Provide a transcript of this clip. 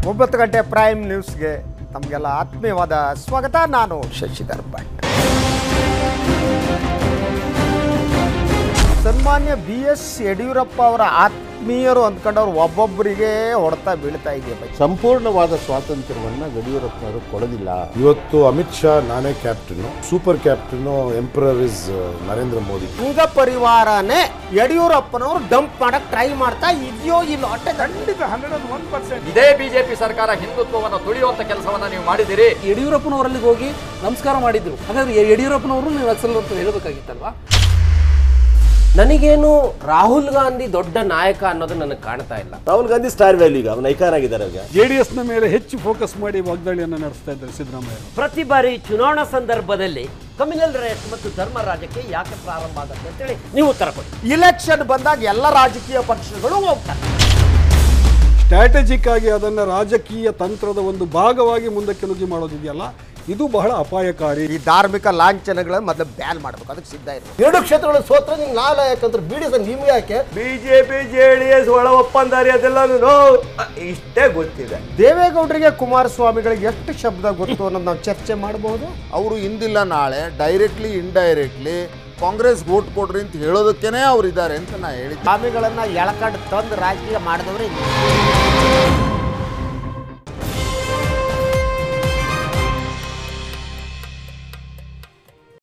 ಒಂಬತ್ತು ಗಂಟೆ ಪ್ರೈಮ್ ನ್ಯೂಸ್ಗೆ ತಮಗೆಲ್ಲ ಆತ್ಮೀಯವಾದ ಸ್ವಾಗತ ನಾನು ಶಶಿಧರ್ ಭಟ್ ಸನ್ಮಾನ್ಯ ಬಿ ಎಸ್ ಯಡಿಯೂರಪ್ಪ ಅವರ ಆತ್ಮೀಯರು ಅಂದ್ಕೊಂಡವ್ರು ಒಬ್ಬೊಬ್ಬರಿಗೆ ಹೊಡೆತ ಬೀಳ್ತಾ ಇದೆಯಪ್ಪ ಸಂಪೂರ್ಣವಾದ ಸ್ವಾತಂತ್ರ್ಯವನ್ನ ಯಡಿಯೂರಪ್ಪನವರು ಕೊಡೋದಿಲ್ಲ ಇವತ್ತು ಅಮಿತ್ ಶಾ ನಾನೇ captain super captain emperor is Narendra Modi ಸಂಘ ಪರಿವಾರನೇ ಯಡಿಯೂರಪ್ಪನವರು ಡಂಪ್ ಮಾಡಕ್ ಟ್ರೈ ಮಾಡ್ತಾ ಇದೆಯೋ ಇಲ್ಲ ಹೊಟ್ಟೆ ಖಂಡಿತ ಇದೇ ಬಿಜೆಪಿ ಸರ್ಕಾರ ಹಿಂದುತ್ವವನ್ನು ತುಳಿಯುವಂತ ಕೆಲಸವನ್ನ ನೀವು ಮಾಡಿದಿರಿ ಯಡಿಯೂರಪ್ಪನವರಲ್ಲಿ ಹೋಗಿ ನಮಸ್ಕಾರ ಮಾಡಿದ್ರು ಹಾಗಾದ್ರೆ ಯ- ಯಡಿಯೂರಪ್ಪನವರು ನೀವು ನಕ್ಸಲ್ ಅಂತ ಹೇಳಬೇಕಾಗಿತ್ತಲ್ವಾ ನನಗೇನು ರಾಹುಲ್ ಗಾಂಧಿ ದೊಡ್ಡ ನಾಯಕ ಅನ್ನೋದು ನನಗೆ ಕಾಣ್ತಾ ಇಲ್ಲ ರಾಹುಲ್ ಗಾಂಧಿ ಸ್ಟಾರ್ ವ್ಯಾಲ್ಯೂ ಈಗ ಅವನ ಐಕಾನ್ ಆಗಿದ್ದಾರೆ ಈಗ ಜೆಡಿಎಸ್ನ ಮೇಲೆ ಹೆಚ್ಚು ಫೋಕಸ್ ಮಾಡಿ ವಾಗ್ದಾಳಿಯನ್ನು ನಡೆಸ್ತಾ ಇದ್ದಾರೆ ಸಿದ್ದರಾಮಯ್ಯ ಪ್ರತಿ ಬಾರಿ ಚುನಾವಣಾ ಸಂದರ್ಭದಲ್ಲಿ ಕಮ್ಯುನಲ್ ರೈಟ್ಸ್ ಮತ್ತು ಧರ್ಮ ರಾಜಕೀಯ ಯಾಕೆ ಪ್ರಾರಂಭ ಆಗುತ್ತೆ ಅಂತೇಳಿ ನೀವು ಉತ್ತರ ಕೊಡಿ ಇಲೆಕ್ಷನ್ ಬಂದಾಗ ಎಲ್ಲ ರಾಜಕೀಯ ಪಕ್ಷಗಳು ಹೋಗ್ತಾರೆ ಸ್ಟ್ರಾಟಜಿಕ್ ಆಗಿ ಅದನ್ನ ರಾಜಕೀಯ ತಂತ್ರದ ಒಂದು ಭಾಗವಾಗಿ ಮುಂದಕ್ಕೆ ನುಗ್ಗಿ ಮಾಡೋದಿದೆಯಲ್ಲ ಇದು ಬಹಳ ಅಪಾಯಕಾರಿ ಈ ಧಾರ್ಮಿಕ ಲಾಂಛನಗಳನ್ನ ಮೊದಲು ಬ್ಯಾನ್ ಮಾಡ್ಬೇಕು ಅದಕ್ಕೆ ಸಿದ್ಧ ಇರಬೇಕು ಎರಡು ಕ್ಷೇತ್ರಗಳು ಸೋತ್ರ ನಿಂಗೆ ನಾಲ ಯಾಕಂದ್ರೆ ಬಿಡಿ ಸರ್ ನಿಮ್ಗೆ ಯಾಕೆ ಬಿಜೆಪಿ ಜೆ ಡಿ ಎಸ್ ಒಳ ಒಪ್ಪಂದಾರಿ ಅದೆಲ್ಲ ಇಷ್ಟೇ ಗೊತ್ತಿದೆ ದೇವೇಗೌಡರಿಗೆ ಕುಮಾರಸ್ವಾಮಿಗಳಿಗೆ ಎಷ್ಟು ಶಬ್ದ ಗೊತ್ತು ಅನ್ನೋದು ನಾವು ಚರ್ಚೆ ಮಾಡಬಹುದು ಅವರು ಇಂದಿಲ್ಲ ನಾಳೆ ಡೈರೆಕ್ಟ್ಲಿ ಇಂಡೈರೆಕ್ಟ್ಲಿ ಕಾಂಗ್ರೆಸ್ ವೋಟ್ ಕೊಡ್ರಿ ಅಂತ ಹೇಳೋದಕ್ಕೇನೆ ಅವ್ರು ಇದ್ದಾರೆ ಅಂತ ನಾ ಹೇಳಿದ್ದೆ ಸ್ವಾಮಿಗಳನ್ನ ಎಳ್ಕಂಡು ತಂದು ರಾಜಕೀಯ ಮಾಡಿದವ್ರೆ